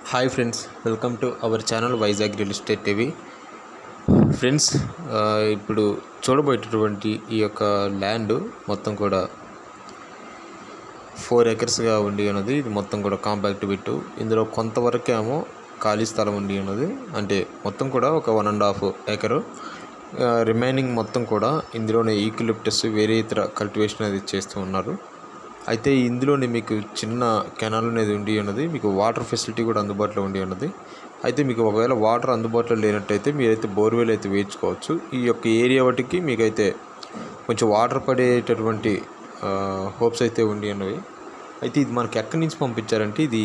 hi friends welcome to our channel Vizag real estate TV friends ఆ, ఇప్పుడు చూడబోయేటటువంటి ఈ యొక్క ల్యాండ్ మొత్తం కూడా ఫోర్ ఎకర్స్గా ఉండి ఉన్నది ఇది మొత్తం కూడా కాంపాక్ట్ బిట్టు ఇందులో కొంతవరకు ఏమో ఖాళీ స్థలం ఉండి ఉన్నది అంటే మొత్తం కూడా ఒక one and half acre remaining మొత్తం కూడా ఇందులోనే ఈక్లిప్టస్ వేరే ఇతర కల్టివేషన్ అనేది చేస్తూ ఉన్నారు అయితే ఇందులోనే మీకు చిన్న కెనాల్ అనేది ఉండి ఉన్నది మీకు వాటర్ ఫెసిలిటీ కూడా అందుబాటులో ఉండి ఉన్నది అయితే మీకు ఒకవేళ వాటర్ అందుబాటులో లేనట్టయితే మీరైతే బోర్వెల్ అయితే వేయించుకోవచ్చు ఈ యొక్క ఏరియా వాటికి మీకైతే కొంచెం వాటర్ పడేటటువంటి హోప్స్ అయితే ఉండి ఉన్నవి అయితే ఇది మనకి ఎక్కడి నుంచి పంపించారంటే ఇది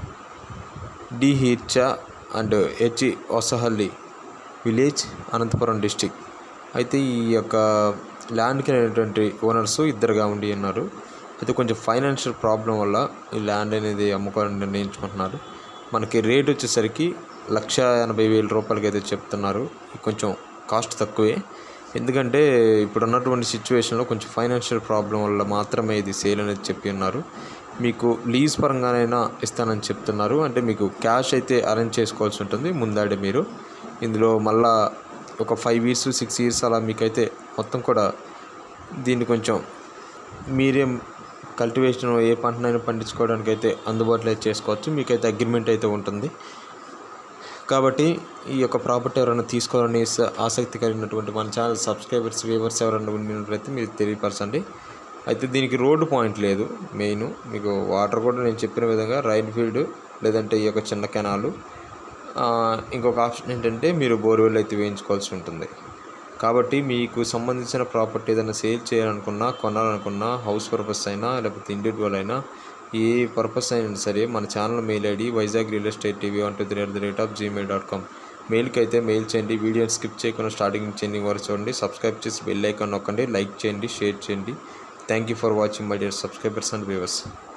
డి హీర్చా and H Osahalli village Anantapuram district అయితే ఈ యొక్క ల్యాండ్కి అనేటువంటి ఓనర్స్ ఇద్దరుగా ఉండి ఉన్నారు అయితే కొంచెం ఫైనాన్షియల్ ప్రాబ్లం వల్ల ఈ ల్యాండ్ అనేది అమ్ముకోవాలని నిర్ణయించుకుంటున్నారు మనకి రేట్ వచ్చేసరికి లక్ష ఎనభై వేల రూపాయలకి అయితే చెప్తున్నారు ఇది కొంచెం కాస్ట్ తక్కువే ఎందుకంటే ఇప్పుడు ఉన్నటువంటి సిచ్యువేషన్లో కొంచెం ఫైనాన్షియల్ ప్రాబ్లం వల్ల మాత్రమే ఇది సేల్ అనేది చెప్పి ఉన్నారు మీకు లీజ్ పరంగానైనా ఇస్తానని చెప్తున్నారు అంటే మీకు క్యాష్ అయితే అరేంజ్ చేసుకోవాల్సి ఉంటుంది ముందాడే మీరు ఇందులో మళ్ళా ఒక ఫైవ్ ఇయర్స్ సిక్స్ ఇయర్స్ అలా మీకైతే మొత్తం కూడా దీన్ని కొంచెం మీరేం కల్టివేషన్ ఏ పంటనైనా పండించుకోవడానికి అయితే అందుబాటులో అయితే చేసుకోవచ్చు మీకైతే అగ్రిమెంట్ అయితే ఉంటుంది కాబట్టి ఈ యొక్క ప్రాపర్టీ ఎవరైనా తీసుకోవాలని స- ఆసక్తి కలిగినటువంటి మన ఛానల్ సబ్స్క్రైబర్స్ వ్యూవర్స్ ఎవరైనా ఉన్నట్లయితే మీరు తెలియపరచండి అయితే దీనికి రోడ్డు పాయింట్ లేదు మెయిన్ మీకు వాటర్ కూడా నేను చెప్పిన విధంగా రైన్ ఫీల్డ్ లేదంటే ఈ యొక్క చిన్న కెనాలు ఆ, ఇంకొక ఆప్షన్ ఏంటంటే మీరు బోర్వెల్ అయితే వేయించుకోవాల్సి ఉంటుంది కాబట్టి మీకు సంబంధించిన ప్రాపర్టీ ఏదైనా సేల్ చేయాలనుకున్నా కొనాలనుకున్నా హౌస్ పర్పస్ అయినా లేకపోతే ఇండివిజువల్ అయినా ఏ పర్పస్ అయినా సరే మన channel mail ID Vizag real estate TV one two three at the rate of Gmail dot com మెయిల్కి అయితే మెయిల్ చేయండి వీడియోని స్కిప్ చేయకుండా స్టార్టింగ్ నుంచి ఎండింగ్ వరకు చూడండి సబ్స్క్రైబ్ చేసి బెల్ ఐకాన్ నొక్కండి లైక్ చేయండి షేర్ చేయండి thank you for watching my dear subscribers and viewers